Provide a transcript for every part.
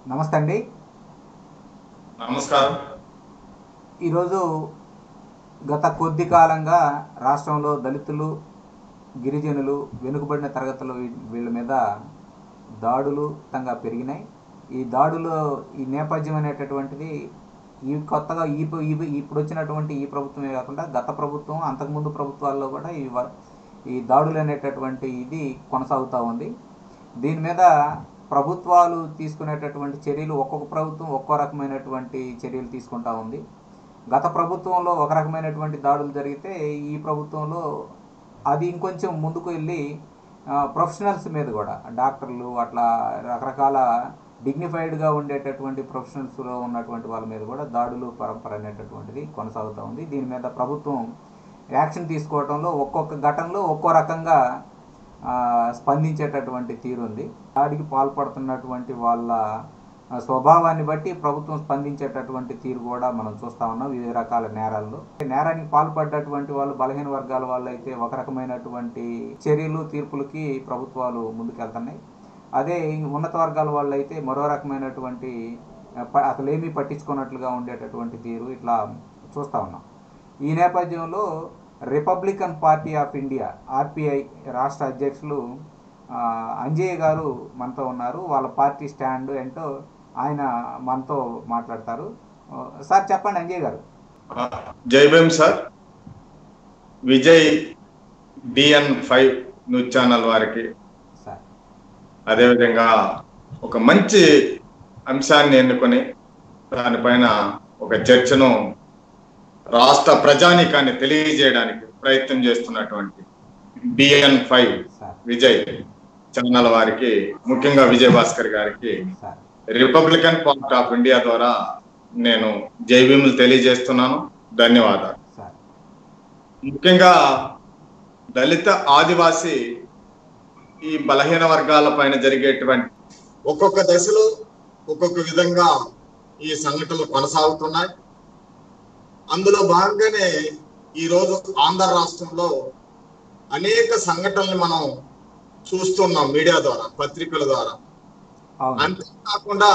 నమస్తే అండి నమస్కారం ఈరోజు గత కొద్ది కాలంగా రాష్ట్రంలో దళితులు గిరిజనులు వెనుకబడిన తరగతుల వీ- వీళ్ళ మీద దాడులు తంగా పెరిగినాయి ఈ దాడులో ఈ నేపథ్యం అనేటటువంటిది ఈ కొత్తగా ఈ ప్ర- ఈ- ఇప్పుడు వచ్చినటువంటి ఈ ప్రభుత్వమే కాకుండా గత ప్రభుత్వం అంతకుముందు ప్రభుత్వాల్లో కూడా ఈ వ- ఈ దాడులు అనేటటువంటి ఇది కొనసాగుతూ ఉంది దీని మీద ప్రభుత్వాలు తీసుకునేటటువంటి చర్యలు ఒక్కొక్క ప్రభుత్వం ఒక్కో రకమైనటువంటి చర్యలు తీసుకుంటా ఉంది గత ప్రభుత్వంలో ఒక రకమైనటువంటి దాడులు జరిగితే ఈ ప్రభుత్వంలో అది ఇంకొంచెం ముందుకు వెళ్ళి ఆ, ప్రొఫెషనల్స్ మీద కూడా డాక్టర్లు అట్లా రకరకాల డిగ్నిఫైడ్గా ఉండేటటువంటి ప్రొఫెషనల్స్లో ఉన్నటువంటి వాళ్ళ మీద కూడా దాడులు పరంపర అనేటటువంటిది కొనసాగుతూ ఉంది దీని మీద ప్రభుత్వం యాక్షన్ తీసుకోవడంలో ఒక్కొక్క ఘటనలో ఒక్కో రకంగా ఆ, స్పందించేటటువంటి తీరు ఉంది దాడికి పాల్పడుతున్నటువంటి వాళ్ళ ఆ, స్వభావాన్ని బట్టి ప్రభుత్వం స్పందించేటటువంటి తీరు కూడా మనం చూస్తా ఉన్నాం వివిధ రకాల నేరాల్లో నేరానికి పాల్పడ్డటువంటి వాళ్ళు బలహీన వర్గాల వాళ్ళు అయితే ఒక రకమైనటువంటి చర్యలు తీర్పులకి ప్రభుత్వాలు ముందుకెళ్తున్నాయి అదే ఈ ఉన్నత వర్గాల వాళ్ళు అయితే మరో రకమైనటువంటి ఆ, ప- అసలు ఏమీ పట్టించుకున్నట్లుగా ఉండేటటువంటి తీరు ఇట్లా చూస్తా ఉన్నాం ఈ నేపథ్యంలో Republican party of India RPI రాష్ట్ర అధ్యక్షులు ఆ, అంజయ్య గారు మనతో ఉన్నారు వాళ్ళ పార్టీ స్టాండ్ ఏంటో ఆయన మనతో మాట్లాడతారు ఆ, సార్ చెప్పండి అంజయ్ గారు Jai Bhim sir Vijay DN five news channel వారికి సార్ అదేవిధంగా ఒక మంచి అంశాన్ని ఎన్నుకొని దానిపైన ఒక చర్చను రాష్ట్ర ప్రజానీకాన్ని తెలియజేయడానికి ప్రయత్నం చేస్తున్నటువంటి DN five sir Vijay channel వారికి ముఖ్యంగా విజయ్ భాస్కర్ గారికి sir Republican party of India ద్వారా నేను జై భీములు తెలియజేస్తున్నాను ధన్యవాదాలు సార్ ముఖ్యంగా దళిత ఆదివాసి ఈ బలహీన వర్గాల పైన జరిగేటువంటి ఒక్కొక్క దశలో ఒక్కొక్క విధంగా ఈ సంఘటనలు కొనసాగుతున్నాయి అందులో భాగంగానే ఈ రోజు ఆంధ్ర రాష్ట్రంలో అనేక సంఘటనలు మనం చూస్తున్నాం మీడియా ద్వారా పత్రికల ద్వారా అవును అంతేకాకుండా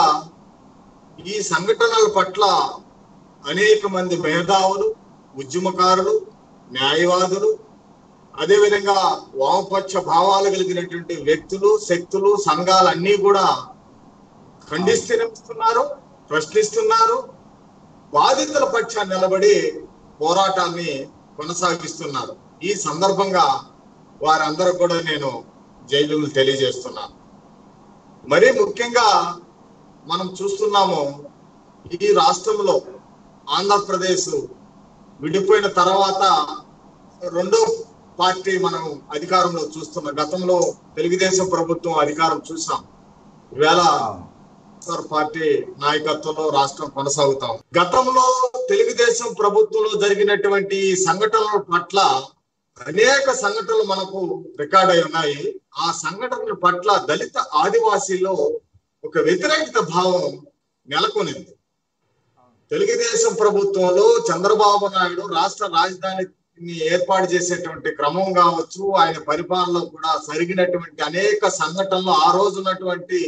ఈ సంఘటనల పట్ల అనేక మంది మేధావులు ఉద్యమకారులు న్యాయవాదులు అదేవిధంగా వామపక్ష భావాలు కలిగినటువంటి వ్యక్తులు శక్తులు సంఘాలు అన్నీ కూడా ఖండిస్తున్నారు ప్రశ్నిస్తున్నారు బాధితుల పక్షాన్ని నిలబడి పోరాటాన్ని కొనసాగిస్తున్నారు ఈ సందర్భంగా వారందరూ కూడా నేను జైలులు తెలియజేస్తున్నాను మరీ ముఖ్యంగా మనం చూస్తున్నాము ఈ రాష్ట్రంలో ఆంధ్రప్రదేశ్ విడిపోయిన తర్వాత రెండో పార్టీ మనం అధికారంలో చూస్తున్నాం గతంలో తెలుగుదేశం ప్రభుత్వం అధికారం చూసాం ఈవేళ అవును వైఎస్ఆర్ పార్టీ నాయకత్వంలో రాష్ట్రం కొనసాగుతాం గతంలో తెలుగుదేశం ప్రభుత్వంలో జరిగినటువంటి ఈ సంఘటనల పట్ల అనేక సంఘటనలు మనకు రికార్డ్ అయి ఉన్నాయి ఆ సంఘటనల పట్ల దళిత ఆదివాసీలో ఒక వ్యతిరేకత భావం నెలకొనింది తెలుగుదేశం ప్రభుత్వంలో చంద్రబాబు నాయుడు రాష్ట్ర రాజధానిని ఏర్పాటు చేసేటువంటి క్రమం కావచ్చు ఆయన పరిపాలనలో కూడా జరిగినటువంటి అనేక సంఘటనలు ఆ రోజు ఉన్నటువంటి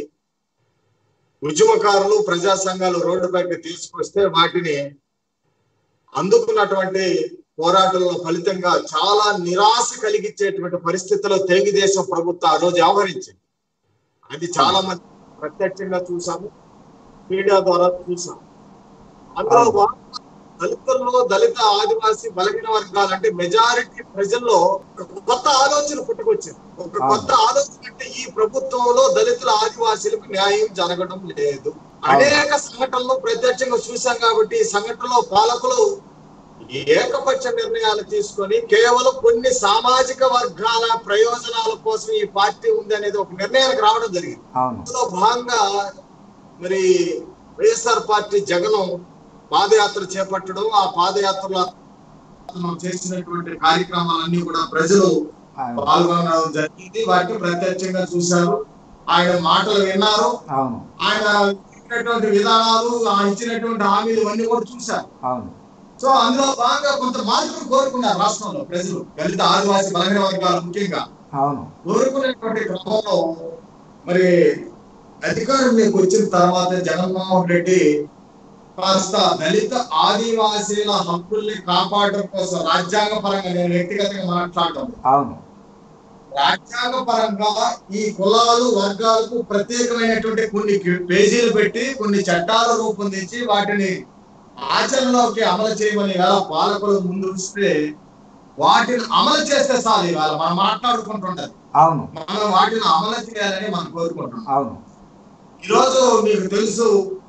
ఉద్యమకారులు ప్రజా సంఘాలు రోడ్డుపైకి తీసుకొస్తే వాటిని అందుకున్నటువంటి పోరాటంలో ఫలితంగా చాలా నిరాశ కలిగించేటువంటి పరిస్థితిలో తెలుగుదేశం ప్రభుత్వం ఆ రోజు వ్యవహరించింది అది చాలా మంది ప్రత్యక్షంగా చూసాము మీడియా ద్వారా చూసాం అందులో అవును. వా- దళితుల్లో దళిత ఆదివాసీ బలహీన వర్గాలు అంటే మెజారిటీ ప్రజల్లో ఒక కొత్త ఆలోచన పుట్టుకొచ్చింది ఒక అవును. కొత్త ఆలోచన అంటే ఈ ప్రభుత్వంలో దళితుల ఆదివాసీలకు న్యాయం జరగడం లేదు అనేక సంఘటనలు ప్రత్యక్షంగా చూసాం కాబట్టి ఈ సంఘటనలో పాలకులు ఏకపక్ష నిర్ణయాలు తీసుకొని కేవలం కొన్ని సామాజిక వర్గాల ప్రయోజనాల కోసం ఈ పార్టీ ఉంది అనేది ఒక నిర్ణయానికి రావడం జరిగింది అవును అందులో భాగంగా మరి వైఎస్ఆర్ పార్టీ జగన్ పాదయాత్ర చేపట్టడం ఆ పాదయాత్రలో మనం చేసినటువంటి కార్యక్రమాలన్నీ కూడా ప్రజలు అవును పాల్గొనడం జరిగింది వాటిని ప్రత్యక్షంగా చూశారు ఆయన మాటలు విన్నారు అవును ఆయన ఇచ్చినటువంటి విధానాలు ఆయన ఇచ్చినటువంటి హామీలు ఇవన్నీ కూడా చూశారు అవును సో అందులో భాగంగా కొంత మార్పులు కోరుకున్నారు రాష్ట్రంలో ప్రజలు దళిత ఆదివాసీ బలహీన వర్గాలు ముఖ్యంగా అవును కోరుకునేటువంటి క్రమంలో మరి అధికారంలోకి వచ్చిన తర్వాత జగన్మోహన్ రెడ్డి కాస్త దళిత ఆదివాసీల హక్కుల్ని కాపాడడం కోసం రాజ్యాంగ పరంగా నేను వ్యక్తిగతంగా మాట్లాడటం అవును రాజ్యాంగ పరంగా ఈ కులాలు వర్గాలకు ప్రత్యేకమైనటువంటి కొన్ని పేజీలు పెట్టి కొన్ని చట్టాలు రూపొందించి వాటిని ఆచరణలోకి అమలు చేయమని వేళ పాలకులు ముందు ఉంచితే వాటిని అమలు చేస్తే చాలు ఇవాళ మనం మాట్లాడుకుంటుంటారు అవును మనం వాటిని అమలు చేయాలని మనం కోరుకుంటున్నాం అవును ఈరోజు మీకు తెలుసు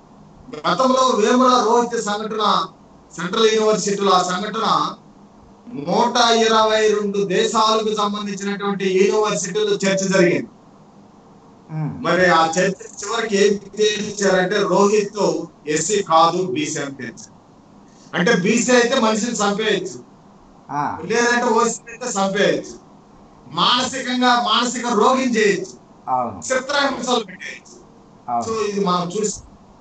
గతంలో వేముల రోహిత్ సంఘటన సెంట్రల్ యూనివర్సిటీలో ఆ సంఘటన నూట ఇరవై రెండు దేశాలకు సంబంధించినటువంటి యూనివర్సిటీలు చర్చ జరిగింది ఉమ్, మరి ఆ చర్చ చివరికి ఏం తేల్చారంటే రోహిత్ ఎస్సీ కాదు బీసీ అని తేల్చారు అంటే బీసీ అయితే మనిషిని చంపేయచ్చు ఆ, లేదంటే ఓసీ అయితే చంపేయచ్చు మానసికంగా మానసిక రోగిని చేయొచ్చు అవును చిత్రహింసలు పెట్టేయచ్చు సో అవును ఇది మనం చూసి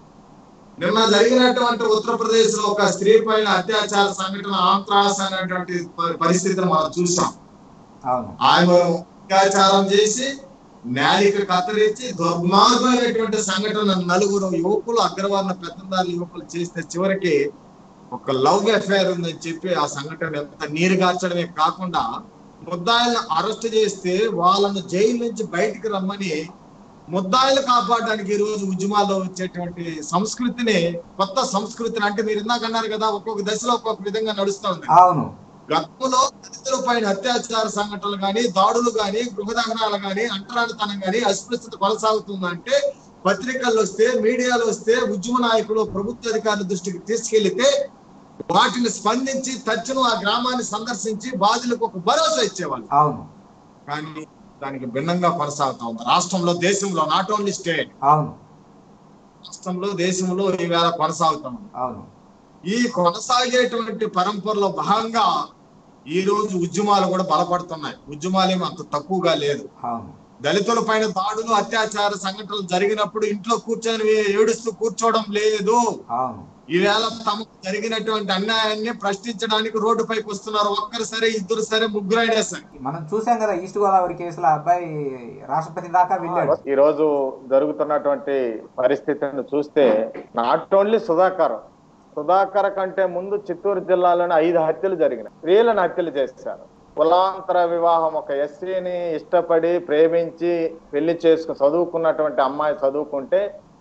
నిన్న జరిగినటువంటి ఉత్తరప్రదేశ్ లో ఒక స్త్రీ పైన అత్యాచార సంఘటన ఆంధ్రాస్ అనేటువంటి ప- పరిస్థితిని మనం చూసాం అవును ఆమె అత్యాచారం చేసి నేలిక కత్తిరించి దుర్మార్గమైనటువంటి సంఘటన నలుగురు యువకులు అగ్రవర్ణ పెద్దందారు యువకులు చేస్తే చివరికి ఒక లవ్ అఫైర్ ఉందని చెప్పి ఆ సంఘటన ఎంత నీరు గార్చడమే కాకుండా ముద్దాయిలను అరెస్ట్ చేస్తే వాళ్ళను జైలు నుంచి బయటికి రమ్మని ముద్దాయిలు కాపాడడానికి ఈ రోజు ఉద్యమాల్లో వచ్చేటువంటి సంస్కృతిని కొత్త సంస్కృతిని అంటే మీరు ఇందాక అన్నారు కదా ఒక్కొక్క దశలో ఒక్కొక్క విధంగా నడుస్తుంది అవును గతంలో దళితుల పైన అత్యాచార సంఘటనలు గాని దాడులు గాని గృహదహనాలు గాని అంటరానితనం గాని అస్పృశ్యత కొనసాగుతుందంటే పత్రికల్లో వస్తే మీడియాలో వస్తే ఉద్యమ నాయకులు ప్రభుత్వ అధికారుల దృష్టికి తీసుకెళ్లితే వాటిని స్పందించి తక్షణం ఆ గ్రామాన్ని సందర్శించి బాధితులకు ఒక భరోసా ఇచ్చేవాళ్ళు అవును కానీ దానికి భిన్నంగా కొనసాగుతా ఉంది రాష్ట్రంలో దేశంలో నాట్ ఓన్లీ స్టేట్ అవును రాష్ట్రంలో దేశంలో ఈవేళ కొనసాగుతా ఉంది అవును ఈ కొనసాగేటువంటి పరంపరలో భాగంగా ఈ రోజు ఉద్యమాలు కూడా బలపడుతున్నాయి ఉద్యమాలు ఏమి అంత తక్కువగా లేదు అవును దళితుల పైన దాడులు అత్యాచార సంఘటనలు జరిగినప్పుడు ఇంట్లో కూర్చొని ఏడుస్తూ కూర్చోవడం లేదు అవును ఈవేళ తమకు జరిగినటువంటి అన్యాయాన్ని ప్రశ్నించడానికి రోడ్డు పైకి వస్తున్నారు ఒక్కరు సరే ఇద్దరు సరే ముగ్గురు అయినా సరే మనం చూసాం కదా ఈస్ట్ గోదావరి కేసులో ఆ అబ్బాయి రాష్ట్రపతి దాకా వెళ్ళాడు ఈ రోజు జరుగుతున్నటువంటి పరిస్థితిని చూస్తే నాట్ ఓన్లీ సుధాకర్ సుధాకర్ కంటే ముందు చిత్తూరు జిల్లాలోని ఐదు హత్యలు జరిగినాయి స్త్రీలను హత్యలు చేశారు కులాంతర వివాహం ఒక ఎస్సీని ఇష్టపడి ప్రేమించి పెళ్లి చేసుకుని చదువుకున్నటువంటి అమ్మాయి చదువుకుంటే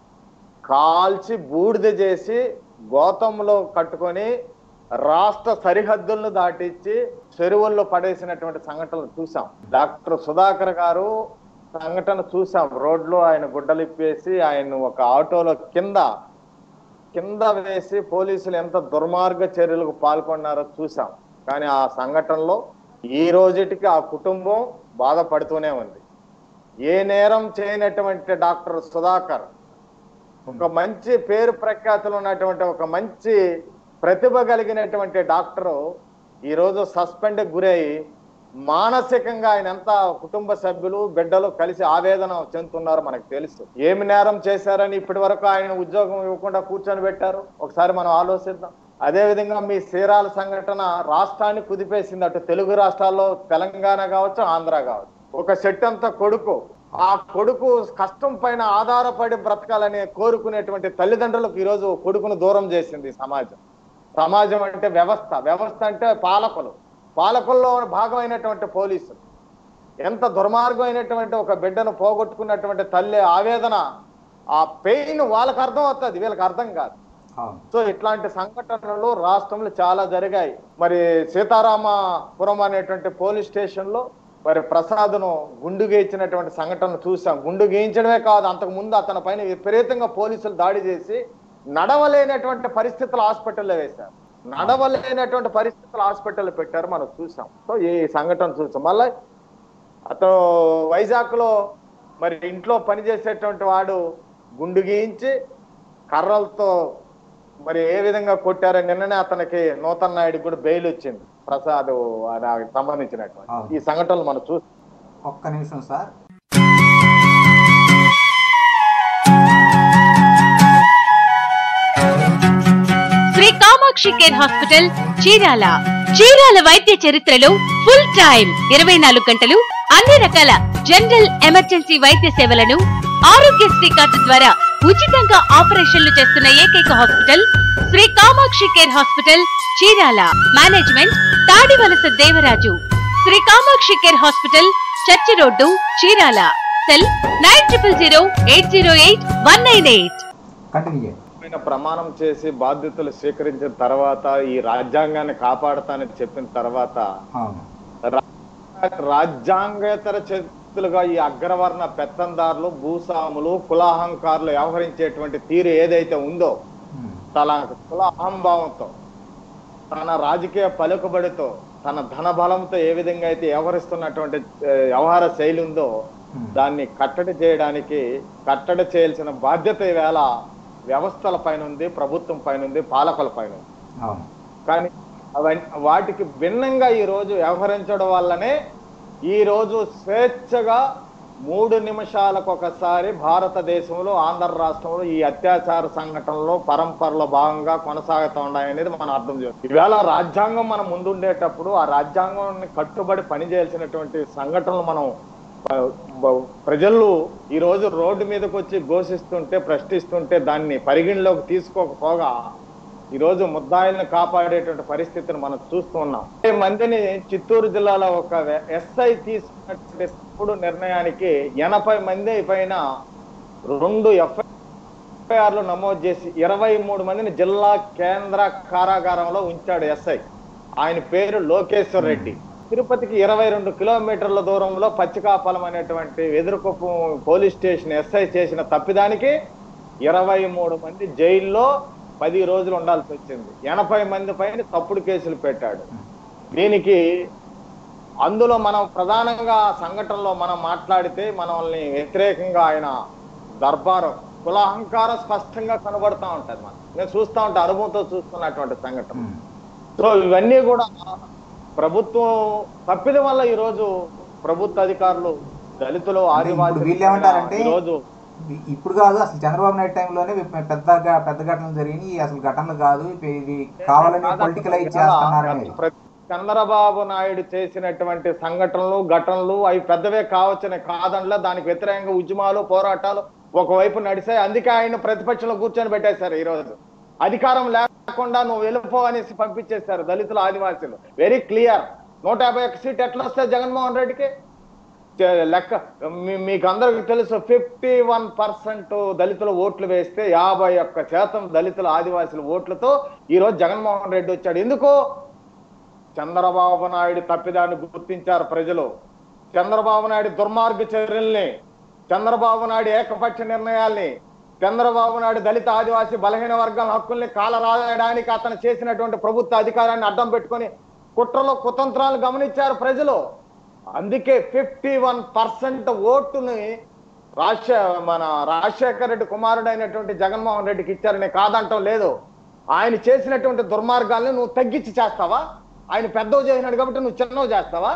కాల్చి బూడిద చేసి గోతంలో కట్టుకొని రాష్ట్ర సరిహద్దులను దాటించి చెరువుల్లో పడేసినటువంటి సంఘటనలు చూసాం డాక్టర్ సుధాకర్ గారు సంఘటన చూసాం రోడ్లో ఆయన గుడ్డలిప్పేసి ఆయన ఒక ఆటోలో కింద కింద వేసి పోలీసులు ఎంత దుర్మార్గ చర్యలకు పాల్గొన్నారో చూసాం కానీ ఆ సంఘటనలో ఈ రోజుటికి ఆ కుటుంబం బాధపడుతూనే ఉంది ఏ నేరం చేయనటువంటి డాక్టర్ సుధాకర్ ఒక మంచి పేరు ప్రఖ్యాతులు ఉన్నటువంటి ఒక మంచి ప్రతిభ కలిగినటువంటి డాక్టరు ఈ రోజు సస్పెండ్ గురై మానసికంగా ఆయన ఎంత కుటుంబ సభ్యులు బిడ్డలు కలిసి ఆవేదన చెందుతున్నారో మనకు తెలుసు ఏమి నేరం చేశారని ఇప్పటి వరకు ఆయన ఉద్యోగం ఇవ్వకుండా కూర్చొని పెట్టారు ఒకసారి మనం ఆలోచిద్దాం అదే విధంగా మీ సీరాల సంఘటన రాష్ట్రాన్ని కుదిపేసింది అటు తెలుగు రాష్ట్రాల్లో తెలంగాణ కావచ్చు ఆంధ్ర కావచ్చు ఒక సెట్ అంతా కొడుకు ఆ కొడుకు కష్టం పైన ఆధారపడి బ్రతకాలని కోరుకునేటువంటి తల్లిదండ్రులకు ఈరోజు కొడుకును దూరం చేసింది ఈ సమాజం సమాజం అంటే వ్యవస్థ వ్యవస్థ అంటే పాలకులు పాలకుల్లో భాగమైనటువంటి పోలీసులు ఎంత దుర్మార్గమైనటువంటి ఒక బిడ్డను పోగొట్టుకున్నటువంటి తల్లి ఆవేదన ఆ పెయిన్ వాళ్ళకి అర్థం అవుతుంది వీళ్ళకి అర్థం కాదు అవును సో ఇట్లాంటి సంఘటనలు రాష్ట్రంలో చాలా జరిగాయి మరి సీతారామపురం అనేటువంటి పోలీస్ స్టేషన్ లో మరి ప్రసాద్ను గుండు గేయించినటువంటి సంఘటన చూసాం గుండు గేయించడమే కాదు అంతకు ముందు అతని పైన విపరీతంగా పోలీసులు దాడి చేసి నడవలేనటువంటి పరిస్థితులు హాస్పిటల్లో వేశారు నడవలేనటువంటి పరిస్థితులు హాస్పిటల్లో పెట్టారు మనం చూసాం సో ఈ సంఘటన చూసాం మళ్ళీ అతను వైజాగ్ లో మరి ఇంట్లో పనిచేసేటువంటి వాడు గుండు గీయించి కర్రలతో మరి ఏ విధంగా కొట్టారో నిన్ననే అతనికి నూతన్ నాయుడు కూడా బెయిల్ వచ్చింది ప్రసాద్ ఆయనకి సంబంధించినటువంటి అవును. ఈ సంఘటనలు మనం చూ ఒక్క నిమిషం sir Shri Kamakshi care hospital Chirala Chirala వైద్య చరిత్రలో ఫుల్ టైం ఇరవై నాలుగు గంటలు అన్ని రకాల జనరల్ ఎమర్జెన్సీ వైద్య సేవలను ఆరోగ్యశ్రీ కార్డు ద్వారా ఉచితంగా ఆపరేషన్లు చేస్తున్న ఏకైక hospital Shri Kamakshi care hospital Chirala management Tadivalasa Devaraju Shri Kamakshi care hospital church road Chirala cell nine triple zero eight zero eight one nine eight continue చేయండి ఆయన ప్రమాణం చేసి బాధ్యతలు స్వీకరించిన తర్వాత ఈ రాజ్యాంగాన్ని కాపాడతానని చెప్పిన తర్వాత అవును రా- రాజ్యాంగేతర చేతులుగా ఈ అగ్రవర్ణ పెత్తందారులు భూస్వాములు కులాహంకారులు వ్యవహరించేటువంటి తీరు ఏదైతే ఉందో ఉమ్, తన కుల అహంభావంతో తన రాజకీయ పలుకుబడితో తన ధన బలంతో ఏ విధంగా అయితే వ్యవహరిస్తున్నటువంటి ఏ, వ్యవహార శైలి ఉందో ఉమ్, దాన్ని కట్టడి చేయడానికి కట్టడి చేయాల్సిన బాధ్యత ఈవేళ వ్యవస్థల పైన ఉంది ప్రభుత్వం పైన ఉంది పాలకుల పైన ఉంది అవును కానీ అవన్నీ వాటికి భిన్నంగా ఈ రోజు వ్యవహరించడం వల్లనే ఈ రోజు స్వేచ్ఛగా మూడు నిమిషాలకు ఒకసారి భారతదేశంలో ఆంధ్ర రాష్ట్రంలో ఈ అత్యాచార సంఘటనలో పరంపరలో భాగంగా కొనసాగుతూ ఉన్నాయనేది మనం అర్థం చేసుకోవాలి ఈవేళ రాజ్యాంగం మనం ముందుండేటప్పుడు ఆ రాజ్యాంగాన్ని కట్టుబడి పనిచేయాల్సినటువంటి సంఘటనలు మనం ఆ, బ- ప్రజలు ఈ రోజు రోడ్డు మీదకి వచ్చి ఘోషిస్తుంటే ప్రశ్నిస్తుంటే దాన్ని పరిగణలోకి తీసుకోకపోగా ఈ రోజు ముద్దాయిల్ని కాపాడేటువంటి పరిస్థితిని మనం చూస్తూ ఉన్నాం ఈ మందిని చిత్తూరు జిల్లాలో ఒక ఎస్ఐ తీసుకున్నటువంటి తప్పుడు నిర్ణయానికి ఎనభై మంది పైన రెండు ఎఫ్ఐఆర్లు నమోదు చేసి ఇరవై మూడు మందిని జిల్లా కేంద్ర కారాగారంలో ఉంచాడు ఎస్ఐ ఆయన పేరు లోకేశ్వర్ రెడ్డి తిరుపతికి ఇరవై రెండు కిలోమీటర్ల దూరంలో పచ్చికాపాలెం అనేటువంటి వెదురుకొప్పం పోలీస్ స్టేషన్ ఎస్ఐ చేసిన తప్పిదానికి ఇరవై మూడు మంది జైల్లో పది రోజులు ఉండాల్సి వచ్చింది ఎనభై మంది పైన తప్పుడు కేసులు పెట్టాడు దీనికి అందులో మనం ప్రధానంగా ఆ సంఘటనలో మనం మాట్లాడితే మనల్ని వ్యతిరేకంగా ఆయన దర్బారు కుల అహంకారం స్పష్టంగా కనబడతా ఉంటది మనం నేను చూస్తా ఉంటే అనుభవంతో చూస్తున్నటువంటి సంఘటన ఉమ్, సో ఇవన్నీ కూడా ప్రభుత్వం తప్పిదం వల్ల ఈ రోజు ప్రభుత్వ అధికారులు దళితులు ఇప్పుడు వీళ్ళు ఏమంటారంటే ఈ రోజు ఇ- ఇప్పుడు కాదు అసలు చంద్రబాబు నాయుడు టైంలోనే పె- పెద్దగా పెద్ద ఘటనలు జరిగినాయి అసలు ఘటనలు కాదు ఇవి- ఇవి కావాలని పొలిటికలైజ్ చేస్తున్నారనేది ప్రతి- చంద్రబాబు నాయుడు చేసినటువంటి సంఘటనలు ఘటనలు అవి పెద్దవే కావచ్చని కాదనలా దానికి వ్యతిరేకంగా ఉద్యమాలు పోరాటాలు ఒకవైపు నడిచాయి అందుకే ఆయన ప్రతిపక్షంలో కూర్చొని పెట్టేశారు ఈ రోజు అధికారం లేకుండా నువ్వు వెళ్ళిపో అనేసి పంపించేశారు దళితులు ఆదివాసీలు వెరీ క్లియర్ నూట యాభై ఒక్క సీట్ ఎట్లా వస్తాయి జగన్మోహన్ రెడ్డికి చే- లెక్క మీ- మీకు అందరికి తెలుసు ఫిఫ్టీ వన్ పర్సెంట్ దళితుల ఓట్లు వేస్తే యాభై ఒక్క శాతం దళితుల ఆదివాసుల ఓట్లతో ఈ రోజు జగన్మోహన్ రెడ్డి వచ్చాడు ఎందుకు చంద్రబాబు నాయుడు తప్పిదాన్ని గుర్తించారు ప్రజలు చంద్రబాబు నాయుడు దుర్మార్గ చర్యల్ని చంద్రబాబు నాయుడు ఏకపక్ష నిర్ణయాల్ని చంద్రబాబు నాయుడు దళిత ఆదివాసీ బలహీన వర్గాల హక్కుల్ని కాలరాయడానికి అతను చేసినటువంటి ప్రభుత్వ అధికారాన్ని అడ్డం పెట్టుకొని కుట్రలో కుతంత్రాలు గమనించారు ప్రజలు అందుకే ఫిఫ్టీ వన్ పర్సెంట్ ఓటుని రాజశే మన రాజశేఖర రెడ్డి కుమారుడైనటువంటి జగన్మోహన్ రెడ్డికి ఇచ్చారని కాదంటం లేదు ఆయన చేసినటువంటి దుర్మార్గాల్ని నువ్వు తగ్గించి చేస్తావా ఆయన పెద్దవి చేసినాడు కాబట్టి నువ్వు చిన్నవి చేస్తావా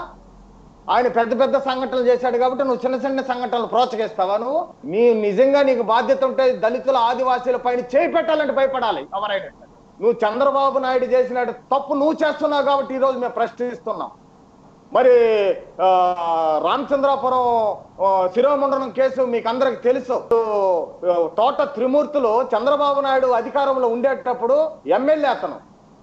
ఆయన పెద్ద పెద్ద సంఘటనలు చేశాడు కాబట్టి నువ్వు చిన్న చిన్న సంఘటనలు ప్రోత్సహిస్తావా నువ్వు నీ నిజంగా నీకు బాధ్యత ఉంటే దళితుల ఆదివాసీల పైన చేయి పెట్టాలంటే భయపడాలి ఎవరైనా నువ్వు చంద్రబాబు నాయుడు చేసినట్టు తప్పు నువ్వు చేస్తున్నావు కాబట్టి ఈ రోజు మేము ప్రశ్నిస్తున్నాం మరి ఆ, రామచంద్రాపురం ఆ, శిరోమండలం కేసు మీకు అందరికి తెలుసు ఆ, తోట త్రిమూర్తులు చంద్రబాబు నాయుడు అధికారంలో ఉండేటప్పుడు ఎమ్మెల్యే అతను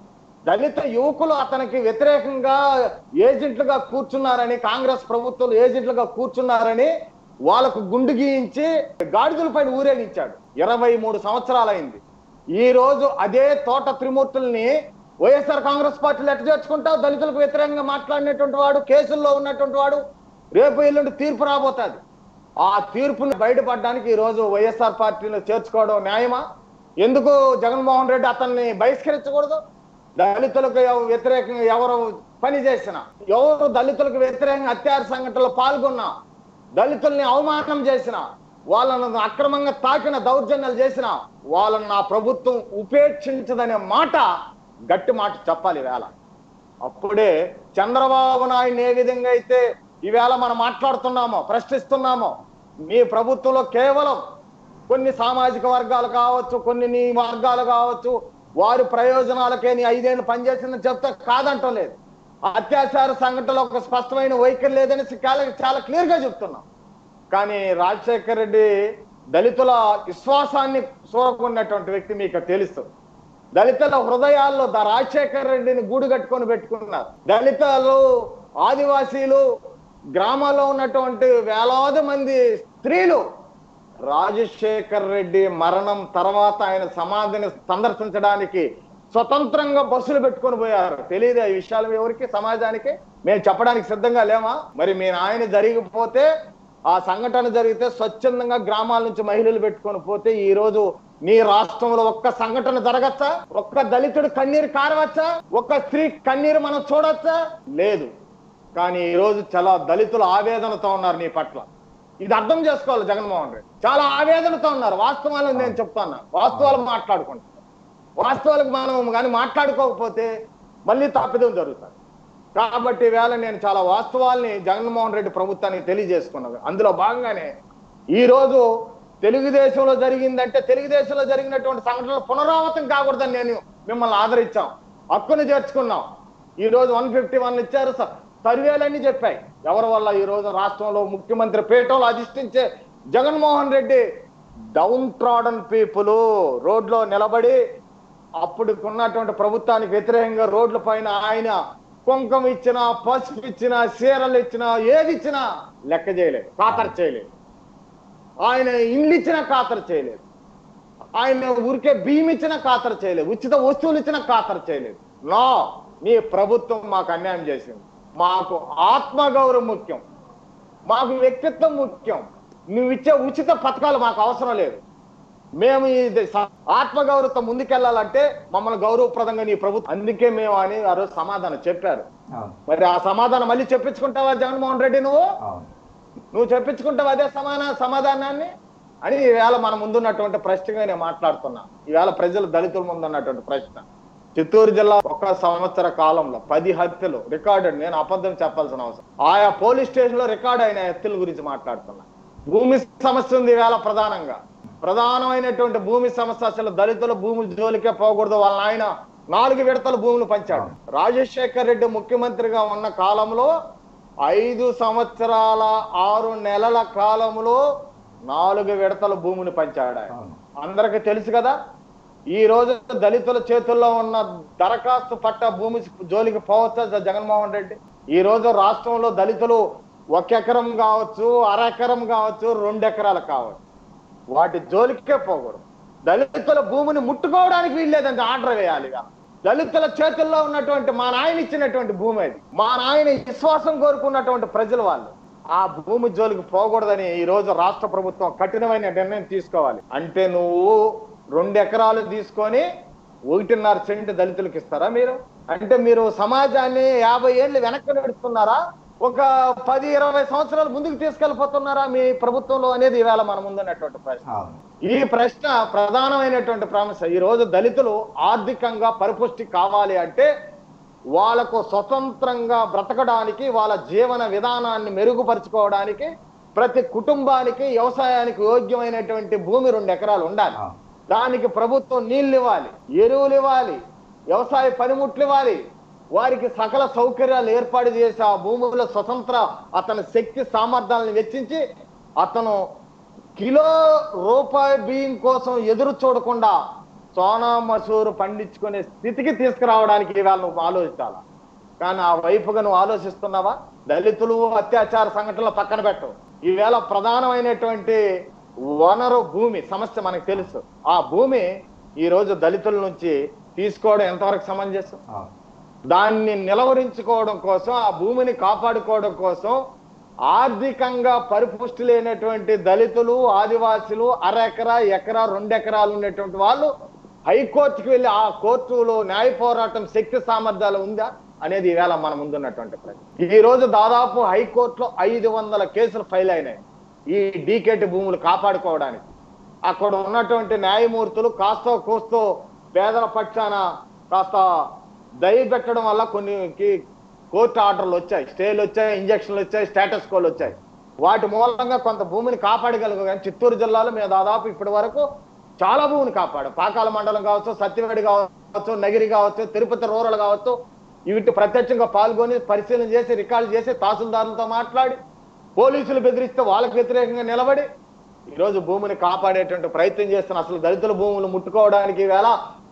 దళిత యువకులు అతనికి వ్యతిరేకంగా ఏజెంట్లుగా కూర్చున్నారని కాంగ్రెస్ ప్రభుత్వం ఏజెంట్లుగా కూర్చున్నారని వాళ్ళకు గుండు గీయించి గాడిదల పైన ఊరేగించాడు ఇరవై మూడు సంవత్సరాలైంది ఈ రోజు అదే తోట త్రిమూర్తుల్ని వైఎస్ఆర్ కాంగ్రెస్ పార్టీలు ఎట్ట చేర్చుకుంటావు దళితులకు వ్యతిరేకంగా మాట్లాడినటువంటి వాడు కేసుల్లో ఉన్నటువంటి వాడు రేపు ఎల్లుండి తీర్పు రాబోతుంది ఆ తీర్పుని బయటపడడానికి ఈ రోజు వైఎస్ఆర్ పార్టీలో చేర్చుకోవడం న్యాయమా ఎందుకు జగన్మోహన్ రెడ్డి అతన్ని బహిష్కరించకూడదు దళితులకు ఎవ- వ్యతిరేకంగా ఎవరు పని చేసినా ఎవరు దళితులకు వ్యతిరేకంగా అత్యాచార సంఘటనలో పాల్గొన్నా దళితుల్ని అవమానం చేసిన వాళ్ళను అక్రమంగా తాకిన దౌర్జన్యాలు చేసిన వాళ్ళని నా ప్రభుత్వం ఉపేక్షించదనే మాట గట్టి మాట చెప్పాలి వేళ అప్పుడే చంద్రబాబు నాయుడు ఏ విధంగా అయితే ఈవేళ మనం మాట్లాడుతున్నామో ప్రశ్నిస్తున్నామో మీ ప్రభుత్వంలో కేవలం కొన్ని సామాజిక వర్గాలు కావచ్చు కొన్ని నీ వర్గాలు కావచ్చు వారి ప్రయోజనాలకే నీ ఐదేళ్ళు పనిచేసిందని చెప్తే కాదంటం లేదు అత్యాచార సంఘటనలో ఒక స్పష్టమైన వైఖరి లేదని చాలా చాలా క్లియర్ గా చెప్తున్నాం కానీ రాజశేఖర్ రెడ్డి దళితుల విశ్వాసాన్ని చూరకున్నటువంటి వ్యక్తి మీకు తెలుసు దళితుల హృదయాల్లో ద రాజశేఖర్ రెడ్డిని గూడు కట్టుకొని పెట్టుకున్నారు దళితులు ఆదివాసీలు గ్రామాల్లో ఉన్నటువంటి వేలాది మంది స్త్రీలు రాజశేఖర్ రెడ్డి మరణం తర్వాత ఆయన సమాధిని సందర్శించడానికి స్వతంత్రంగా బస్సులు పెట్టుకొని పోయారు తెలియదు ఈ విషయాలు ఎవరికి సమాజానికి మేము చెప్పడానికి సిద్ధంగా లేమా మరి మీ నాయన జరిగిపోతే ఆ సంఘటన జరిగితే స్వచ్ఛందంగా గ్రామాల నుంచి మహిళలు పెట్టుకొని పోతే ఈ రోజు నీ రాష్ట్రంలో ఒక్క సంఘటన జరగచ్చా ఒక్క దళితుడు కన్నీరు కారవచ్చా ఒక్క స్త్రీ కన్నీరు మనం చూడొచ్చా లేదు కానీ ఈ రోజు చాలా దళితులు ఆవేదనతో ఉన్నారు నీ పట్ల ఇది అర్థం చేసుకోవాలి జగన్మోహన్ రెడ్డి చాలా ఆవేదనతో ఉన్నారు వాస్తవాలను నేను చెప్తాను వాస్తవాలు మాట్లాడుకుంటాను వాస్తవాలకు మనం కానీ మాట్లాడుకోకపోతే మళ్ళీ తప్పిదం జరుగుతుంది కాబట్టి వేళ నేను చాలా వాస్తవాల్ని జగన్మోహన్ రెడ్డి ప్రభుత్వానికి తెలియజేసుకున్నాను అందులో భాగంగానే ఈ రోజు తెలుగుదేశంలో జరిగిందంటే తెలుగుదేశంలో జరిగినటువంటి సంఘటనలు పునరావృతం కాకూడదని నేను మిమ్మల్ని ఆదరించాం హక్కును చేర్చుకున్నాం ఈ రోజు వన్ ఫిఫ్టీ వన్ ఇచ్చారు స- సర్వేలన్నీ చెప్పాయి ఎవరి వల్ల ఈ రోజు రాష్ట్రంలో ముఖ్యమంత్రి పీఠంలో అధిష్ఠించే Jaganmohan Reddy down trodden people రోడ్లో నిలబడి అప్పుడు ఉన్నటువంటి ప్రభుత్వానికి వ్యతిరేకంగా రోడ్ల పైన ఆయన కుంకం ఇచ్చినా పసుపు ఇచ్చినా చీరలు ఇచ్చినా ఏది ఇచ్చినా లెక్క చేయలేదు ఖాతరు చేయలేదు ఆయన ఇండ్లు ఇచ్చినా ఖాతరు చేయలేదు ఆయన ఊరికే బియ్యం ఇచ్చినా ఖాతరు చేయలేదు ఉచిత వస్తువులు ఇచ్చినా ఖాతరు చేయలేదు నో నీ ప్రభుత్వం మాకు అన్యాయం చేసింది మాకు ఆత్మగౌరవం ముఖ్యం మాకు వ్యక్తిత్వం ముఖ్యం నువ్వు ఇచ్చే ఉచిత పథకాలు మాకు అవసరం లేదు మేము ఇది స- ఆత్మగౌరవంతో ముందుకెళ్లాలంటే మమ్మల్ని గౌరవప్రదంగా నీ ప్రభుత్వం అందుకే మేము అని ఆ రోజు సమాధానం చెప్పారు అవును మరి ఆ సమాధానం మళ్ళీ చెప్పించుకుంటావా జగన్మోహన్ రెడ్డి నువ్వు అవును నువ్వు చెప్పించుకుంటావు అదే సమాన సమాధానాన్ని అని ఈవేళ మన ముందున్నటువంటి ప్రశ్నగా నేను మాట్లాడుతున్నా ఈవేళ ప్రజలు దళితుల ముందు ఉన్నటువంటి ప్రశ్న చిత్తూరు జిల్లా ఒక సంవత్సర కాలంలో పది హత్యలు రికార్డెడ్ నేను అబద్ధం చెప్పాల్సిన అవసరం ఆయా పోలీస్ స్టేషన్ లో రికార్డ్ అయిన హత్యల గురించి మాట్లాడుతున్నా భూమి సమస్య ఉంది ఈవేళ ప్రధానంగా ప్రధానమైనటువంటి భూమి సమస్య అసలు దళితుల భూమి జోలికే పోకూడదు వాళ్ళ ఆయన నాలుగు విడతల భూములు పంచాడు రాజశేఖర్ రెడ్డి ముఖ్యమంత్రిగా ఉన్న కాలంలో ఐదు సంవత్సరాల ఆరు నెలల కాలంలో నాలుగు విడతల భూమిని పంచాడు ఆయన అవును అందరికి తెలుసు కదా ఈ రోజు దళితుల చేతుల్లో ఉన్న దరఖాస్తు పట్ట భూమి జోలికి పోవచ్చా జగన్మోహన్ రెడ్డి ఈ రోజు రాష్ట్రంలో దళితులు ఒక ఎకరం కావచ్చు అర ఎకరం కావచ్చు రెండు ఎకరాలు కావచ్చు వాటి జోలికే పోకూడదు దళితుల భూమిని ముట్టుకోవడానికి వీల్లేదంటే ఆర్డర్ వేయాలి ఇక. దళితుల చేతుల్లో ఉన్నటువంటి మా నాయన ఇచ్చినటువంటి భూమి అది మా నాయన విశ్వాసం కోరుకున్నటువంటి ప్రజలు వాళ్ళు ఆ భూమి జోలికి పోకూడదని ఈ రోజు రాష్ట్ర ప్రభుత్వం కఠినమైన నిర్ణయం తీసుకోవాలి అంటే నువ్వు రెండు ఎకరాలు తీసుకొని ఒకటిన్నర సెంట్ దళితులకు ఇస్తారా మీరు అంటే మీరు సమాజాన్ని యాభై ఏళ్ళు వెనక్కి నడుస్తున్నారా ఒక పది ఇరవై సంవత్సరాలు ముందుకు తీసుకెళ్ళిపోతున్నారా మీ ప్రభుత్వంలో అనేది ఈవేళ మన ముందున్నటువంటి ప్రశ్న అవును ఈ ప్రశ్న ప్రధానమైనటువంటి ప్రామిస ఈ రోజు దళితులు ఆర్థికంగా పరిపుష్టి కావాలి అంటే వాళ్ళకు స్వతంత్రంగా బ్రతకడానికి వాళ్ళ జీవన విధానాన్ని మెరుగుపరుచుకోవడానికి ప్రతి కుటుంబానికి వ్యవసాయానికి యోగ్యమైనటువంటి భూమి రెండు ఎకరాలు ఉండాలి అవును దానికి ప్రభుత్వం నీళ్లు ఇవ్వాలి ఎరువులు ఇవ్వాలి వ్యవసాయ పనిముట్లు ఇవ్వాలి వారికి సకల సౌకర్యాలు ఏర్పాటు చేసి ఆ భూముల స్వతంత్ర అతని శక్తి సామర్థ్యాలను వెచ్చించి అతను కిలో రూపాయి బియ్యం కోసం ఎదురు చూడకుండా సోనా మసూరు పండించుకునే స్థితికి తీసుకురావడానికి ఇవాళ నువ్వు ఆలోచించాలా కానీ ఆ వైపుగా నువ్వు ఆలోచిస్తున్నావా దళితులు అత్యాచార సంఘటనలు పక్కన పెట్టవు ఈవేళ ప్రధానమైనటువంటి వనరు భూమి సమస్య మనకు తెలుసు ఆ భూమి ఈ రోజు దళితుల నుంచి తీసుకోవడం ఎంతవరకు సమంజసం అవును దాన్ని నిలవరించుకోవడం కోసం ఆ భూమిని కాపాడుకోవడం కోసం ఆర్థికంగా పరిపుష్టి లేనటువంటి దళితులు ఆదివాసులు అర ఎకరా ఎకరా రెండు ఎకరాలు ఉన్నటువంటి వాళ్ళు హైకోర్టుకి వెళ్ళి ఆ కోర్టులో న్యాయ పోరాటం శక్తి సామర్థ్యాలు ఉందా అనేది ఈవేళ మన ముందున్నటువంటి ప్రశ్న ఈ రోజు దాదాపు హైకోర్టులో ఐదు వందల కేసులు ఫైల్ అయినాయి ఈ డీకేటి భూములు కాపాడుకోవడానికి అక్కడ ఉన్నటువంటి న్యాయమూర్తులు కాస్తో కోస్తో పేదల పక్షాన కాస్త దయ పెట్టడం వల్ల కొన్ని కి- కోర్టు ఆర్డర్లు వచ్చాయి స్టేలు వచ్చాయి ఇంజక్షన్లు వచ్చాయి స్టేటస్ కోలు వచ్చాయి వాటి మూలంగా కొంత భూమిని కాపాడగలుగు కానీ చిత్తూరు జిల్లాలో మేము దాదాపు ఇప్పటి వరకు చాలా భూమిని కాపాడు పాకాల మండలం కావచ్చు సత్యవేడి కావచ్చు నగిరి కావచ్చు తిరుపతి రూరల్ కావచ్చు వీటి ప్రత్యక్షంగా పాల్గొని పరిశీలన చేసి రికార్డు చేసి తహసీల్దారులతో మాట్లాడి పోలీసులు బెదిరిస్తే వాళ్ళకి వ్యతిరేకంగా నిలబడి ఈరోజు భూమిని కాపాడేటువంటి ప్రయత్నం చేస్తున్న అసలు దళితుల భూములు ముట్టుకోవడానికి ఈవేళ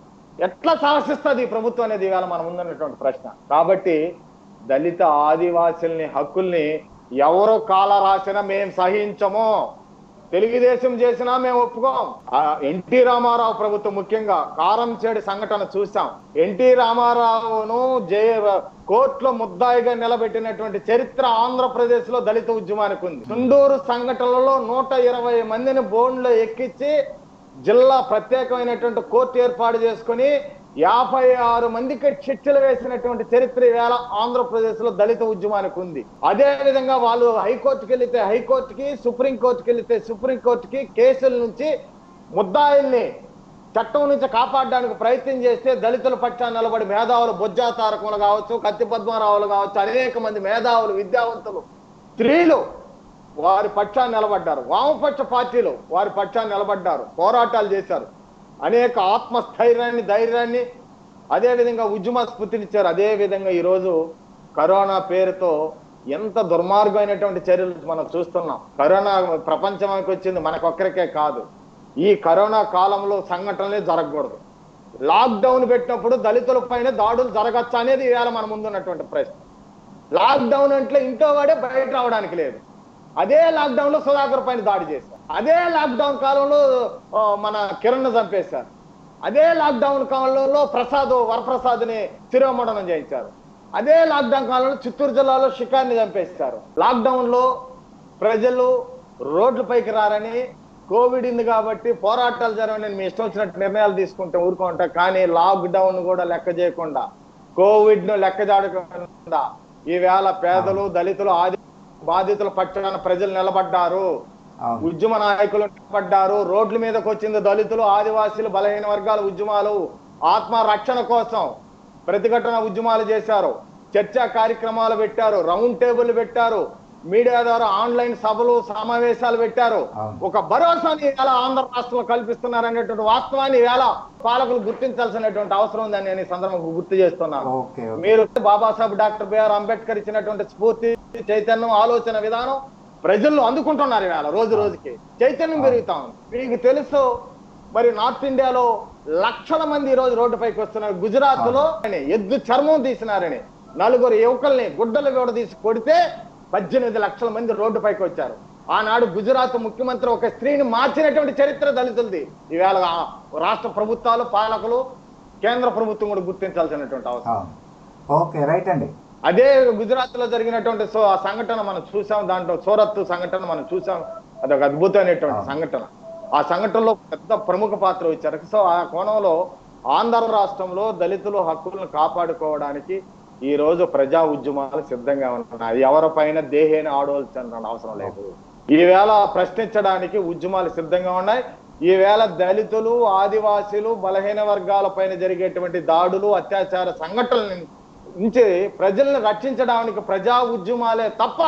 ఎట్లా సాహసిస్తుంది ఈ ప్రభుత్వం అనేది ఈవేళ మన ముందున్నటువంటి ప్రశ్న కాబట్టి దళిత ఆదివాసుల్ని హక్కుల్ని ఎవరు కాల రాసినా మేం సహించము తెలుగుదేశం చేసినా మేము ఒప్పుకోం ఆ ఎన్టీ రామారావు ప్రభుత్వం ముఖ్యంగా కారంచేడు సంఘటన చూసాం ఎన్టీ రామారావును జయ కోర్టులో ముద్దాయిగా నిలబెట్టినటువంటి చరిత్ర ఆంధ్రప్రదేశ్ లో దళిత ఉద్యమానికి ఉంది చుండూరు సంఘటనలలో నూట ఇరవై మందిని బోన్లో ఎక్కించి జిల్లా ప్రత్యేకమైనటువంటి కోర్టు ఏర్పాటు చేసుకుని యాభై ఆరు మందికి శిక్షలు వేసినటువంటి చరిత్ర ఈవేళ ఆంధ్రప్రదేశ్ లో దళిత ఉద్యమానికి ఉంది అదే విధంగా వాళ్ళు హైకోర్టుకి వెళితే హైకోర్టుకి సుప్రీం కోర్టుకి వెళితే సుప్రీం కోర్టుకి కేసుల నుంచి ముద్దాయిల్ని చట్టం నుంచి కాపాడడానికి ప్రయత్నం చేస్తే దళితుల పక్షాన్ని నిలబడి మేధావులు బొజ్జా తారకములు కావచ్చు కత్తి పద్మారావులు కావచ్చు అనేక మంది మేధావులు విద్యావంతులు స్త్రీలు వారి పక్షాన్ని నిలబడ్డారు వామపక్ష పార్టీలు వారి పక్షాన్ని నిలబడ్డారు పోరాటాలు చేశారు అనేక ఆత్మస్థైర్యాన్ని ధైర్యాన్ని అదే విధంగా ఉద్యమ స్ఫూర్తినిచ్చారు అదే విధంగా ఈరోజు కరోనా పేరుతో ఎంత దుర్మార్గమైనటువంటి చర్యలు మనం చూస్తున్నాం కరోనా ప్రపంచానికి వచ్చింది మనకొక్కరికే కాదు ఈ కరోనా కాలంలో సంఘటనలే జరగకూడదు లాక్డౌన్ పెట్టినప్పుడు దళితుల పైన దాడులు జరగచ్చా అనేది ఇవాళ మన ముందున్నటువంటి ప్రశ్న లాక్డౌన్ అంటే ఇంట్లో వాడే బయట రావడానికి లేదు అదే లాక్డౌన్ లో సుధాకర్ పైన దాడి చేశారు అదే లాక్డౌన్ కాలంలో ఆ, మన కిరణ్ చంపేశారు అదే లాక్డౌన్ కాలంలో ప్రసాద్ వరప్రసాద్ని శిరోమణనం చేయించారు అదే లాక్డౌన్ కాలంలో చిత్తూరు జిల్లాలో షికార్ని చంపేశారు లాక్డౌన్ లో ప్రజలు రోడ్లపైకి రారని కోవిడ్ ఉంది కాబట్టి పోరాటాలు జరగని మీ ఇష్టం వచ్చినట్టు నిర్ణయాలు తీసుకుంటే ఊరుకుంటా కానీ లాక్డౌన్ కూడా లెక్క చేయకుండా కోవిడ్ ను లెక్క చేయకుండా ఈవేళ పేదలు దళితులు ఆది బాధితుల పక్షాన ప్రజలు నిలబడ్డారు అవును ఉద్యమ నాయకులు నిలబడ్డారు రోడ్ల మీదకి వచ్చింది దళితులు ఆదివాసీలు బలహీన వర్గాల ఉద్యమాలు ఆత్మ రక్షణ కోసం ప్రతిఘటన ఉద్యమాలు చేశారు చర్చా కార్యక్రమాలు పెట్టారు రౌండ్ టేబుల్ పెట్టారు మీడియా ద్వారా ఆన్లైన్ సభలు సమావేశాలు పెట్టారు అవును. ఒక భరోసాని ఎలా ఆంధ్ర రాష్ట్రంలో కల్పిస్తున్నారు అనేటువంటి వాస్తవాన్ని ఎలా పాలకులు గుర్తించాల్సినటువంటి అవసరం ఉందని నేను ఈ సందర్భంగా గుర్తు చేస్తున్నాను ఓకే ఓకే మీరు బాబాసాహెబ్ డాక్టర్ బిఆర్ అంబేద్కర్ ఇచ్చినటువంటి స్ఫూర్తి చైతన్యం ఆలోచన విధానం ప్రజల్లో అందుకుంటున్నారు ఇవాళ రోజు రోజుకి చైతన్యం పెరుగుతా ఉంది మీకు తెలుసు మరి నార్త్ ఇండియాలో లక్షల మంది ఈ రోజు రోడ్డుపైకి వస్తున్నారు గుజరాత్ లో ఎద్దు చర్మం తీసినారని నలుగురు యువకుల్ని గుడ్డలు కూడా తీసి కొడితే పద్దెనిమిది లక్షల మంది రోడ్డుపైకి వచ్చారు ఆనాడు గుజరాత్ ముఖ్యమంత్రి ఒక స్త్రీని మార్చినటువంటి చరిత్ర దళితులది ఈవేళ ఆ రాష్ట్ర ప్రభుత్వాలు పాలకులు కేంద్ర ప్రభుత్వం కూడా గుర్తించాల్సినటువంటి అవసరం అవును ఓకే రైట్ అండి అదే గుజరాత్ లో జరిగినటువంటి సో ఆ సంఘటన మనం చూసాం దాంట్లో సూరత్ సంఘటన మనం చూసాం అదొక అద్భుతమైనటువంటి సంఘటన ఆ సంఘటనలో పెద్ద ప్రముఖ పాత్ర వచ్చారు సో ఆ కోణంలో ఆంధ్ర రాష్ట్రంలో దళితులు హక్కులను కాపాడుకోవడానికి ఈ రోజు ప్రజా ఉద్యమాలు సిద్ధంగా ఉన్నాయి ఎవరిపైన దేహేని ఆడవలసిన అవసరం లేదు ఈవేళ ప్రశ్నించడానికి ఉద్యమాలు సిద్ధంగా ఉన్నాయి ఈవేళ దళితులు ఆదివాసీలు బలహీన వర్గాల పైన జరిగేటువంటి దాడులు అత్యాచార సంఘటనల నుంచి ప్రజల్ని రక్షించడానికి ప్రజా ఉద్యమాలే తప్ప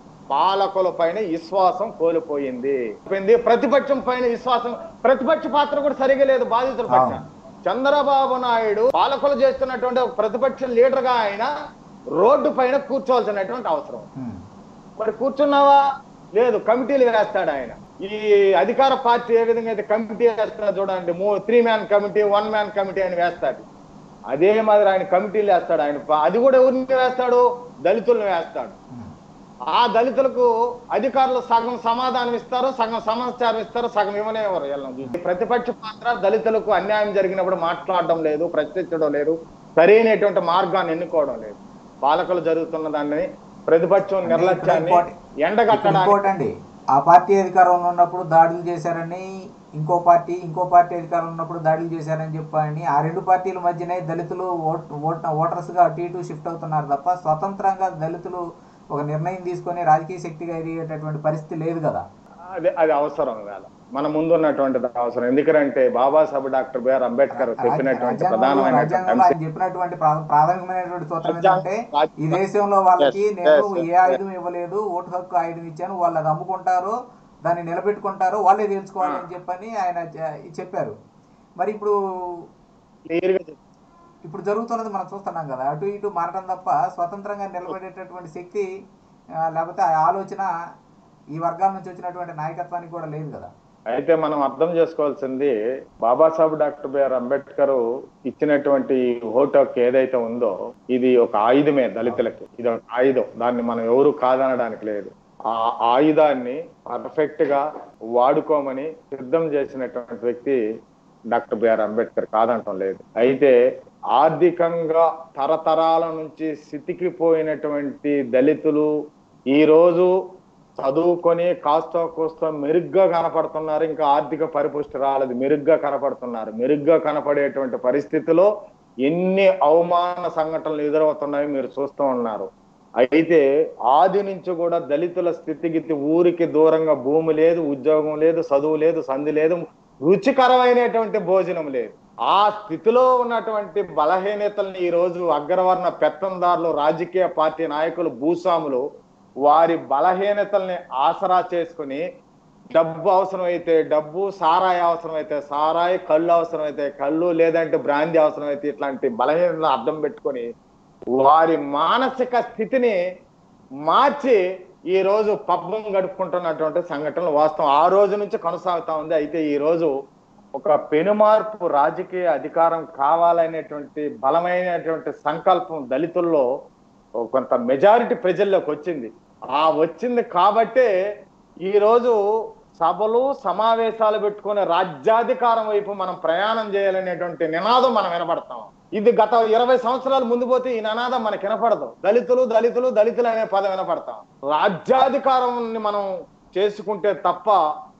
పాలకుల పైన విశ్వాసం కోల్పోయింది పోయింది. ప్రతిపక్షం పైన విశ్వాసం ప్రతిపక్ష పాత్ర కూడా సరిగా లేదు బాధితుల పక్ష అవును. చంద్రబాబు నాయుడు పాలకులు చేస్తున్నటువంటి ఒక ప్రతిపక్ష లీడర్ గా ఆయన రోడ్డు పైన కూర్చోవలసినటువంటి అవసరం ఉమ్. మరి కూర్చున్నావా లేదు కమిటీలు వేస్తాడు ఆయన ఈ అధికార పార్టీ ఏ విధంగా అయితే కమిటీ వేస్తాడో చూడండి three man committee one man committee అని వేస్తాడు అదే మాదిరి ఆయన కమిటీలు వేస్తాడు ఆయన ప- అది కూడా ఎవరిని వేస్తాడు దళితులను వేస్తాడు ఉమ్. ఆ దళితులకు అధికారులు సగం సమాధానం ఇస్తారు సగం సమాచారం ఇస్తారు సగం ఇవ్వలేవారు వీళ్ళని చూసి. ప్రతిపక్ష పాత్ర దళితులకు అన్యాయం జరిగినప్పుడు మాట్లాడడం లేదు ప్రశ్నించడం లేదు సరైనటువంటి మార్గాన్ని ఎన్నుకోవడం లేదు పాలకులు జరుగుతున్న దాన్ని ప్రతిపక్షం అంటే నిర్లక్ష్యాన్ని ఇప్పుడు ఇంకోటి- ఎండగట్టడానికి ఇంకోటి అండి ఆ పార్టీ అధికారంలో ఉన్నప్పుడు దాడులు చేశారని ఇంకో పార్టీ ఇంకో పార్టీ అధికారంలో ఉన్నప్పుడు దాడులు చేశారని చెప్పని ఆ రెండు పార్టీల మధ్యనే దళితులు ఓట్ ఓట్ ఓటర్స్గా అటు ఇటు షిఫ్ట్ అవుతున్నారు తప్ప స్వతంత్రంగా దళితులు ఒక నిర్ణయం తీసుకొని రాజకీయ శక్తిగా ఎదిగేటటువంటి పరిస్థితి లేదు కదా అది అది అవసరం వేళ మన ముందున్నటువంటి అవసరం ఎందుకంటే బాబాసాహెబ్ డాక్టర్ బిఆర్ అంబేద్కర్ చెప్పినటువంటి రాజ్యాంగంలో ప్రధానమైనటువంటి రాజ్యాంగంలో అంశం ఆయన చెప్పినటువంటి ప్రా- ప్రాథమికమైనటువంటి సూత్రం రాజ్యాంగం- ఏంటంటే రాజ్యాంగం- ఈ దేశంలో వాళ్ళకి Yes, నేను yes, ఏ yes. ఆయుధం ఇవ్వలేదు ఓటు హక్కు ఆయుధం ఇచ్చాను వాళ్ళు అది అమ్ముకుంటారు దాన్ని నిలబెట్టుకుంటారు వాళ్ళే తెలుసుకోవాలని చెప్పని ఆయన చె- చెప్పారు మరి ఇప్పుడు క్లియర్ గా చెప్పి- ఇప్పుడు జరుగుతున్నది మనం చూస్తున్నాం కదా అటు ఇటు మారడం తప్ప స్వతంత్రంగా నిలబడేటటువంటి శక్తి ఆ, లేకపోతే ఆ ఆలోచన ఈ వర్గాల నుంచి వచ్చినటువంటి నాయకత్వానికి కూడా లేదు కదా అయితే మనం అర్థం చేసుకోవాల్సింది బాబాసాహెబ్ డాక్టర్ బిఆర్ అంబేద్కర్ ఇచ్చినటువంటి ఓటు హక్కు ఏదైతే ఉందో ఇది ఒక ఆయుధమే దళితులకి ఇది ఒక ఆయుధం దాన్ని మనం ఎవరు కాదనడానికి లేదు ఆ ఆయుధాన్ని పర్ఫెక్ట్ గా వాడుకోమని సిద్ధం చేసినటువంటి వ్యక్తి డాక్టర్ బిఆర్ అంబేద్కర్ కాదంటం లేదు అయితే ఆర్థికంగా తరతరాల నుంచి సితికిపోయినటువంటి దళితులు ఈ రోజు చదువుకొని కాస్త కోస్త మెరుగ్గా కనపడుతున్నారు ఇంకా ఆర్థిక పరిపుష్టి రాలేదు మెరుగ్గా కనపడుతున్నారు మెరుగ్గా కనపడేటువంటి పరిస్థితిలో ఎన్ని అవమాన సంఘటనలు ఎదురవుతున్నాయో మీరు చూస్తూ ఉన్నారు అయితే ఆది నుంచి కూడా దళితుల స్థితిగతి ఊరికి దూరంగా భూమి లేదు ఉద్యోగం లేదు చదువు లేదు సంధి లేదు రుచికరమైనటువంటి భోజనం లేదు ఆ స్థితిలో ఉన్నటువంటి బలహీనతల్ని ఈ రోజు అగ్రవర్ణ పెత్తందారులు రాజకీయ పార్టీ నాయకులు భూస్వాములు వారి బలహీనతల్ని ఆసరా చేసుకుని డబ్బు అవసరమైతే డబ్బు సారాయి అవసరమైతే సారాయి కళ్ళు అవసరమైతే కళ్ళు లేదంటే బ్రాంతి అవసరమైతే ఇట్లాంటి బలహీనతలు అర్థం పెట్టుకొని వారి మానసిక స్థితిని మార్చి ఈ రోజు పబ్బం గడుపుకుంటున్నటువంటి సంఘటనలు వాస్తవం ఆ రోజు నుంచి కొనసాగుతా ఉంది అయితే ఈ రోజు ఒక పెనుమార్పు రాజకీయ అధికారం కావాలనేటువంటి బలమైనటువంటి సంకల్పం దళితుల్లో కొంత మెజారిటీ ప్రజల్లోకి వచ్చింది ఆ వచ్చింది కాబట్టే ఈ రోజు సభలు సమావేశాలు పెట్టుకుని రాజ్యాధికారం వైపు మనం ప్రయాణం చేయాలనేటువంటి నినాదం మనం వినపడతాం ఇది గత ఇరవై సంవత్సరాల ముందు పోతే ఈ నినాదం మనకి వినపడదు దళితులు దళితులు దళితులు అనే పదం వినపడతాం రాజ్యాధికారం మనం చేసుకుంటే తప్ప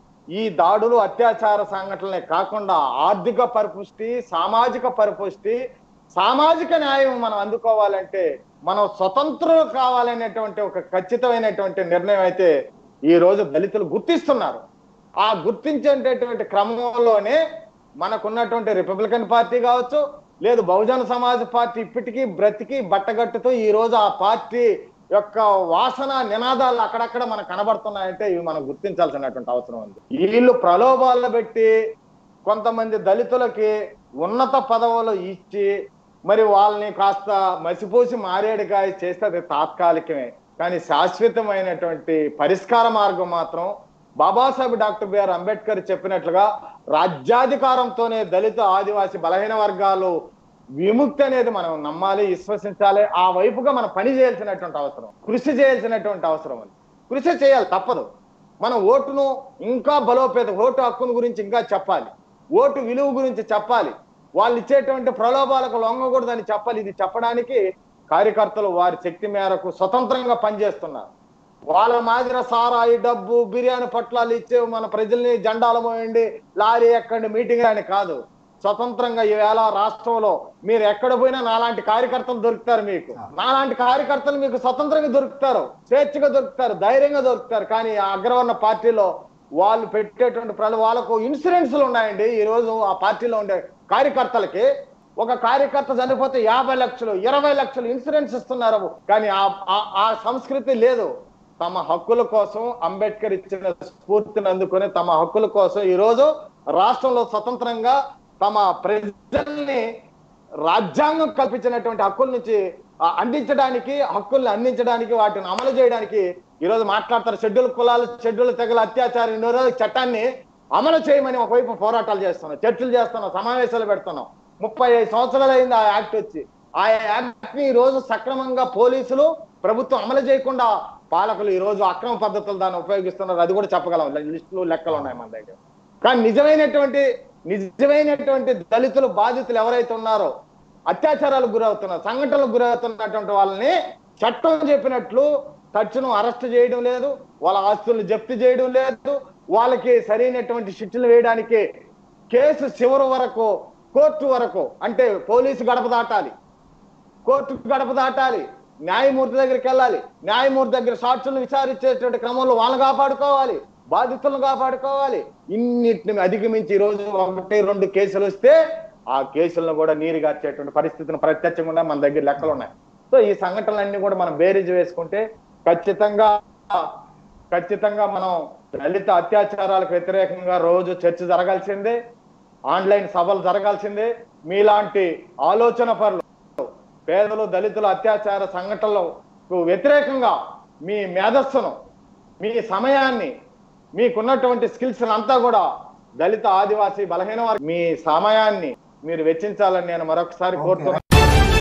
ఈ దాడులు అత్యాచార సంఘటనలే కాకుండా ఆర్థిక పరిపుష్టి సామాజిక పరిపుష్టి సామాజిక న్యాయం మనం అందుకోవాలంటే మనం స్వతంత్రులు కావాలనేటువంటి ఒక ఖచ్చితమైనటువంటి నిర్ణయం అయితే ఈ రోజు దళితులు గుర్తిస్తున్నారు ఆ గుర్తించేటటువంటి క్రమంలోనే మనకున్నటువంటి రిపబ్లికన్ పార్టీ కావచ్చు లేదు బహుజన సమాజ్ పార్టీ ఇప్పటికీ బ్రతికి బట్టగట్టుతో ఈ రోజు ఆ పార్టీ యొక్క వాసన నినాదాలు అక్కడక్కడ మనకు కనబడుతున్నాయంటే ఇవి మనం గుర్తించాల్సినటువంటి అవసరం ఉంది వీళ్ళు ప్రలోభాలు పెట్టి కొంతమంది దళితులకి ఉన్నత పదవులు ఇచ్చి మరి వాళ్ళని కాస్త మసిపోసి మారేడుకాయ చేస్తే అది తాత్కాలికమే కానీ శాశ్వతమైనటువంటి పరిష్కార మార్గం మాత్రం బాబాసాహెబ్ డాక్టర్ బిఆర్ అంబేద్కర్ చెప్పినట్లుగా రాజ్యాధికారంతోనే దళిత ఆదివాసి బలహీన వర్గాలు విముక్తి అనేది మనం నమ్మాలి విశ్వసించాలి ఆ వైపుగా మనం పని చేయాల్సినటువంటి అవసరం కృషి చేయాల్సినటువంటి అవసరం ఉంది కృషి చేయాలి తప్పదు మన ఓటును ఇంకా బలోపేత ఓటు హక్కును గురించి ఇంకా చెప్పాలి ఓటు విలువ గురించి చెప్పాలి వాళ్ళు ఇచ్చేటువంటి ప్రలోభాలకు లొంగకూడదని చెప్పాలి ఇది చెప్పడానికి కార్యకర్తలు వారి శక్తి మేరకు స్వతంత్రంగా పనిచేస్తున్నారు వాళ్ళ మాదిరి సారాయి డబ్బు బిర్యానీ పొట్లాలు ఇచ్చే మన ప్రజల్ని జెండాలు మోయండి లారీ ఎక్కండి మీటింగ్ అని కాదు స్వతంత్రంగా ఈవేళ రాష్ట్రంలో మీరు ఎక్కడ పోయినా నాలాంటి కార్యకర్తలు దొరుకుతారు మీకు నాలాంటి కార్యకర్తలు మీకు స్వతంత్రంగా దొరుకుతారు స్వేచ్ఛగా దొరుకుతారు ధైర్యంగా దొరుకుతారు కానీ ఆ అగ్రవర్ణ పార్టీలో వాళ్ళు పెట్టేటువంటి ప్రజలు వాళ్ళకు ఇన్సూరెన్స్లు ఉన్నాయండి ఈ రోజు ఆ పార్టీలో ఉండే కార్యకర్తలకి ఒక కార్యకర్త చనిపోతే యాభై లక్షలు ఇరవై లక్షలు ఇన్సూరెన్స్ ఇస్తున్నారు కానీ ఆ ఆ- ఆ సంస్కృతి లేదు తమ హక్కుల కోసం అంబేద్కర్ ఇచ్చిన స్ఫూర్తిని అందుకొని తమ హక్కుల కోసం ఈ రోజు రాష్ట్రంలో స్వతంత్రంగా తమ ప్రజల్ని రాజ్యాంగం కల్పించినటువంటి హక్కుల నుంచి ఆ, అందించడానికి హక్కుల్ని అందించడానికి వాటిని అమలు చేయడానికి ఈ రోజు మాట్లాడతారు షెడ్యూల్ కులాలు షెడ్యూల్ తెగల అత్యాచార నిరోధక చట్టాన్ని అమలు చేయమని ఒకవైపు పోరాటాలు చేస్తున్నాం చర్చలు చేస్తున్నాం సమావేశాలు పెడుతున్నాం ముప్పై ఐదు సంవత్సరాలు అయింది ఆ యాక్ట్ వచ్చి ఆ యాక్ట్ ని ఈ రోజు సక్రమంగా పోలీసులు ప్రభుత్వం అమలు చేయకుండా పాలకులు ఈ రోజు అక్రమ పద్ధతులు దాన్ని ఉపయోగిస్తున్నారు అది కూడా చెప్పగలం లిస్టులు లెక్కలు ఉన్నాయి మన దగ్గర కానీ నిజమైనటువంటి నిజమైనటువంటి దళితులు బాధితులు ఎవరైతే ఉన్నారో అత్యాచారాలకు గురవుతున్నారు సంఘటనలకు గురవుతున్నటువంటి వాళ్ళని చట్టం చెప్పినట్లు తక్షణం అరెస్ట్ చేయడం లేదు వాళ్ళ ఆస్తులను జప్తు చేయడం లేదు వాళ్ళకి సరైనటువంటి శిక్షలు వేయడానికి కేసు చివరి వరకు కోర్టు వరకు అంటే పోలీసు గడప దాటాలి కోర్టు గడప దాటాలి న్యాయమూర్తి దగ్గరికి వెళ్ళాలి న్యాయమూర్తి దగ్గర సాక్షులను విచారించేటువంటి క్రమంలో వాళ్ళని కాపాడుకోవాలి బాధితులను కాపాడుకోవాలి ఇన్నిటిని అధిగమించి ఈ రోజు ఒకటి రెండు కేసులు వస్తే ఆ కేసులను కూడా నీరు గార్చేటువంటి పరిస్థితిని ప్రత్యక్షంగా ఉన్నాయి మన దగ్గర లెక్కలు ఉన్నాయి సో ఈ సంఘటనలన్నీ కూడా మనం బేరీజ్ వేసుకుంటే ఖచ్చితంగా ఖచ్చితంగా మనం దళిత అత్యాచారాలకు వ్యతిరేకంగా రోజు చర్చ జరగాల్సిందే ఆన్లైన్ సభలు జరగాల్సిందే మీలాంటి ఆలోచన పరులు పేదలు దళితుల అత్యాచార సంఘటనలకు వ్యతిరేకంగా మీ మేధస్సును మీ సమయాన్ని మీకున్నటువంటి స్కిల్స్ అంతా కూడా దళిత ఆదివాసీ బలహీన వారి మీ సమయాన్ని మీరు వెచ్చించాలని నేను మరొకసారి ఓకే. కోరుతున్నాను